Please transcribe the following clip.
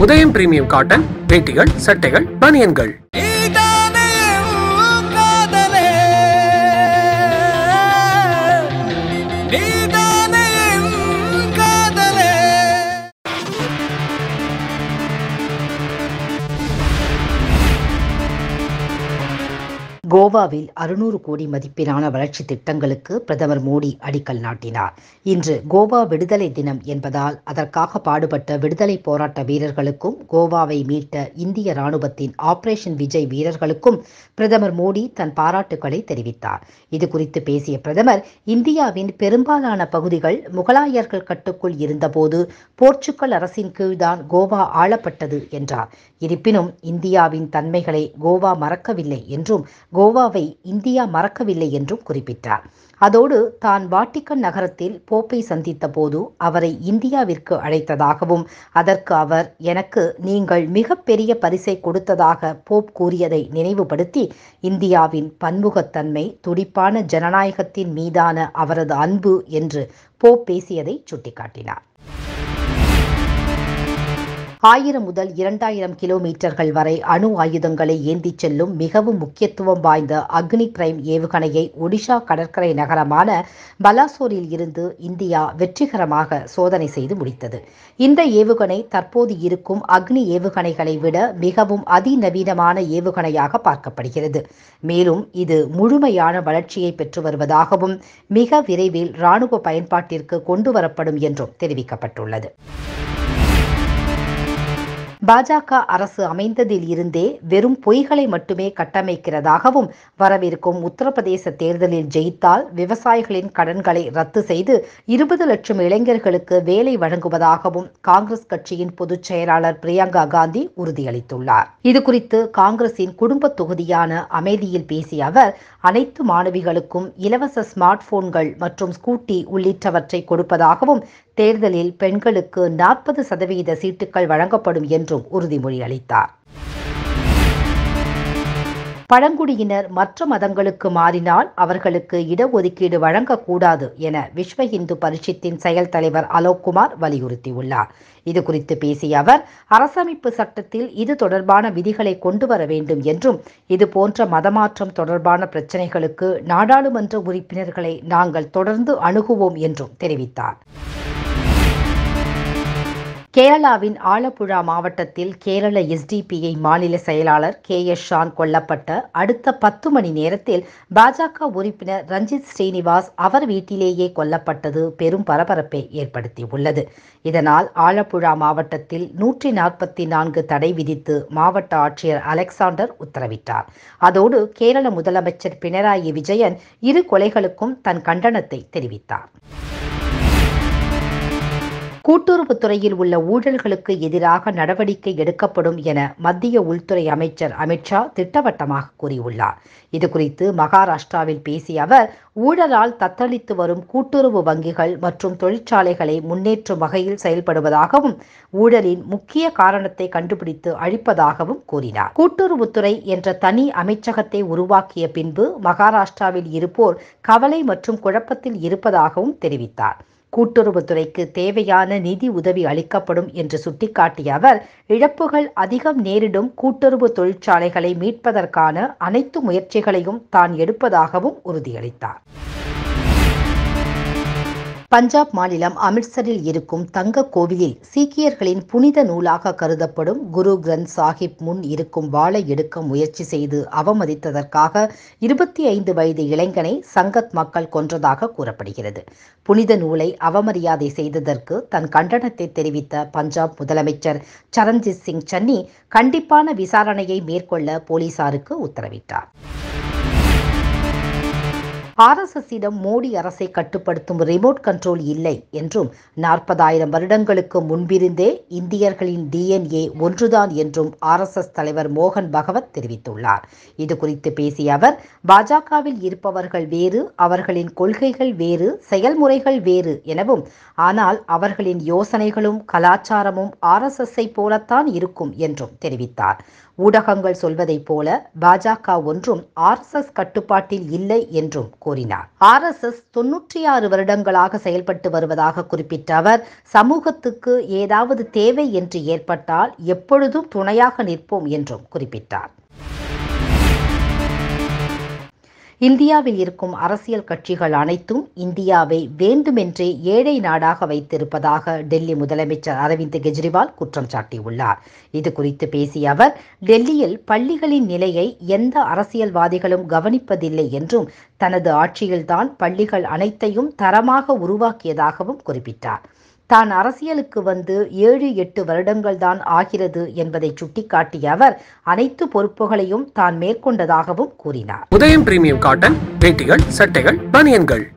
உதயம் premium cotton வேட்டிகள் சட்டைகள் பனியன்கள் நீதானே உன் காதலே நீதானே உன் காதலே கோவாவில் அறுநூறு கோடி மதிப்பிலான வளர்ச்சி திட்டங்களுக்கு பிரதமர் மோடி அடிக்கல் நாட்டினார் இன்று கோவா விடுதலை தினம் என்பதால் அதற்காக பாடுபட்ட விடுதலை போராட்ட வீரர்களுக்கும் கோவாவை மீட்ட இந்திய ராணுவத்தின் ஆபரேஷன் விஜய் வீரர்களுக்கும் பிரதமர் மோடி தன் பாராட்டுக்களை தெரிவித்தார் இது குறித்து பேசிய பிரதமர் இந்தியாவின் பெரும்பாலான பகுதிகள் முகலாயர்கள் கட்டுக்குள் இருந்தபோது போர்ச்சுகல் அரசின் கீழ்தான் கோவா ஆளப்பட்டது என்றார் இருப்பினும் இந்தியாவின் தன்மைகளை கோவா மறக்கவில்லை என்றும் கோவாவை இந்தியா மறக்கவில்லை என்றும் குறிப்பிட்டார் அதோடு தான் வாட்டிக்கன் நகரத்தில் போப்பை சந்தித்த போது அவரை இந்தியாவிற்கு அழைத்ததாகவும் அதற்கு அவர் எனக்கு நீங்கள் மிகப்பெரிய பரிசை கொடுத்ததாக போப் கூறியதை நினைவுபடுத்தி இந்தியாவின் பன்முகத்தன்மை துடிப்பான ஜனநாயகத்தின் மீதான அவரது அன்பு என்று போப் பேசியதை சுட்டிக்காட்டினார் ஆயிரம் முதல் இரண்டாயிரம் கிலோமீட்டர்கள் வரை அணு ஆயுதங்களை ஏந்திச் செல்லும் மிகவும் முக்கியத்துவம் வாய்ந்த அக்னி பிரைம் ஏவுகணையை ஒடிஷா கடற்கரை நகரமான பலாசோரில் இருந்து இந்தியா வெற்றிகரமாக சோதனை செய்து முடித்தது இந்த ஏவுகணை தற்போது இருக்கும் அக்னி ஏவுகணைகளை விட மிகவும் அதிநவீனமான ஏவுகணையாக பார்க்கப்படுகிறது மேலும் இது முழுமையான வளர்ச்சியை பெற்று வருவதாகவும் மிக விரைவில் இராணுவ பயன்பாட்டிற்கு கொண்டு வரப்படும் என்றும் தெரிவிக்கப்பட்டுள்ளது பாஜக அரசு அமைந்ததில் இருந்தே வெறும் பொய்களை மட்டுமே கட்டமைக்கிறதாகவும் வரவிருக்கும் உத்தரப்பிரதேச தேர்தலில் ஜெயித்தால் விவசாயிகளின் கடன்களை ரத்து செய்து இருபது லட்சம் இளைஞர்களுக்கு வேலை வழங்குவதாகவும் காங்கிரஸ் கட்சியின் பொதுச் செயலாளர் பிரியங்கா காந்தி உறுதியளித்துள்ளார் இதுகுறித்து காங்கிரசின் குடும்ப தொகுதியான அமேதியில் பேசிய அவர் அனைத்து மாணவிகளுக்கும் இலவச ஸ்மார்ட் போன்கள் மற்றும் ஸ்கூட்டி உள்ளிட்டவற்றை கொடுப்பதாகவும் தேர்தலில் பெண்களுக்கு நாற்பது சதவீத சீட்டுகள் வழங்கப்படும் என்றும் உறுதிமொழி அளித்தார் பழங்குடியினர் மற்ற மதங்களுக்கு மாறினால் அவர்களுக்கு இடஒதுக்கீடு வழங்கக்கூடாது என விஸ்வ இந்து பரிஷத்தின் செயல் தலைவர் அலோக்குமார் வலியுறுத்தியுள்ளார் இது குறித்து பேசிய அவர் அரசமைப்பு சட்டத்தில் இது தொடர்பான விதிகளை கொண்டு வர வேண்டும் என்றும் இது போன்ற மதமாற்றம் தொடர்பான பிரச்சினைகளுக்கு நாடாளுமன்ற உறுப்பினர்களை நாங்கள் தொடர்ந்து அணுகுவோம் என்றும் தெரிவித்தார் கேரளாவின் ஆலப்புழா மாவட்டத்தில் கேரள எஸ்டிபிஐ மாநில செயலாளர் கே எஸ் ஷான் கொல்லப்பட்ட அடுத்த பத்து மணி நேரத்தில் பாஜக உறுப்பினர் ரஞ்சித் ஸ்ரீனிவாஸ் அவர் வீட்டிலேயே கொல்லப்பட்டது பெரும் பரபரப்பை ஏற்படுத்தியுள்ளது இதனால் ஆலப்புழா மாவட்டத்தில் நூற்றி நாற்பத்தி நான்கு தடை விதித்து மாவட்ட ஆட்சியர் அலெக்சாண்டர் உத்தரவிட்டார் அதோடு கேரள முதலமைச்சர் பினராயி விஜயன் இரு கொலைகளுக்கும் தன் கண்டனத்தை தெரிவித்தார் கூட்டுறவுத்துறையில் உள்ள ஊழல்களுக்கு எதிராக நடவடிக்கை எடுக்கப்படும் என மத்திய உள்துறை அமைச்சர் அமித்ஷா திட்டவட்டமாக கூறியுள்ளார் இதுகுறித்து மகாராஷ்டிராவில் பேசிய அவர் ஊழலால் தத்தளித்து வரும் கூட்டுறவு வங்கிகள் மற்றும் தொழிற்சாலைகளை முன்னேற்றும் வகையில் செயல்படுவதாகவும் ஊழலின் முக்கிய காரணத்தை கண்டுபிடித்து அழிப்பதாகவும் கூறினார் கூட்டுறவுத்துறை என்ற தனி அமைச்சகத்தை உருவாக்கிய பின்பு மகாராஷ்டிராவில் இருப்போர் கவலை மற்றும் குழப்பத்தில் இருப்பதாகவும் தெரிவித்தார் கூட்டுறவுத்துறைக்கு தேவையான நிதி உதவி அளிக்கப்படும் என்று சுட்டிக்காட்டிய அவர் இழப்புகள் அதிகம் நேரிடும் கூட்டுறவு தொழிற்சாலைகளை மீட்பதற்கான அனைத்து முயற்சிகளையும் தான் எடுப்பதாகவும் உறுதியளித்தார் பஞ்சாப் மாநிலம் அமிர்த்சரில் இருக்கும் தங்க கோவிலில் சீக்கியர்களின் புனித நூலாக கருதப்படும் குரு கிரந்த் சாஹிப் முன் இருக்கும் வாளை எடுக்க முயற்சி செய்து அவமதித்ததற்காக இருபத்தி ஐந்து வயது இளைஞனை சங்கத் மக்கள் கொன்றதாக கூறப்படுகிறது புனித நூலை அவமரியாதை செய்ததற்கு தன் கண்டனத்தை தெரிவித்த பஞ்சாப் முதலமைச்சர் சரண்ஜித் சிங் சன்னி கண்டிப்பான விசாரணையை மேற்கொள்ள போலீசாருக்கு உத்தரவிட்டார் ஆர்எஸ்எஸ்ஸிடம் மோடி அரசை கட்டுப்படுத்தும் ரிமோட் கண்ட்ரோல் இல்லை என்றும் நாற்பதாயிரம் வருடங்களுக்கு முன்பிருந்தே இந்தியர்களின் டிஎன்ஏ ஒன்றுதான் என்றும் ஆர்எஸ்எஸ் தலைவர் மோகன் பகவத் தெரிவித்துள்ளார் இது குறித்து பேசிய அவர் பாஜகவில் இருப்பவர்கள் வேறு அவர்களின் கொள்கைகள் வேறு செயல்முறைகள் வேறு எனவும் ஆனால் அவர்களின் யோசனைகளும் கலாச்சாரமும் ஆர்எஸ்எஸ்ஸை போலத்தான் இருக்கும் என்றும் தெரிவித்தார் ஊடகங்கள் சொல்வதைப் போல பாஜக ஒன்றும் ஆர்எஸ்எஸ் கட்டுப்பாட்டில் இல்லை என்றும் கூறினார் ஆர் எஸ் எஸ் தொன்னூற்றி ஆறு வருடங்களாக செயல்பட்டு வருவதாக குறிப்பிட்ட அவர் சமூகத்துக்கு ஏதாவது தேவை என்று ஏற்பட்டால் எப்பொழுதும் துணையாக நிற்போம் என்றும் குறிப்பிட்டார் இந்தியாவில் இருக்கும் அரசியல் கட்சிகள் அனைத்தும் இந்தியாவை வேண்டுமென்றே ஏழை நாடாக வைத்திருப்பதாக டெல்லி முதலமைச்சர் அரவிந்த் கெஜ்ரிவால் குற்றம் சாட்டியுள்ளார் இது குறித்து பேசிய அவர் டெல்லியில் பள்ளிகளின் நிலையை எந்த அரசியல்வாதிகளும் கவனிப்பதில்லை என்றும் தனது ஆட்சியில்தான் பள்ளிகள் அனைத்தையும் தரமாக உருவாக்கியதாகவும் குறிப்பிட்டார் தான் அரசியலுக்கு வந்து ஏழு எட்டு வருடங்கள் தான் ஆகிறது என்பதை சுட்டிக்காட்டிய அவர் அனைத்து பொறுப்புகளையும் தான் மேற்கொண்டதாகவும் கூறினார் உதயம் பிரீமியம் காட்டன் வேட்டிகள் சட்டைகள் பனியன்கள்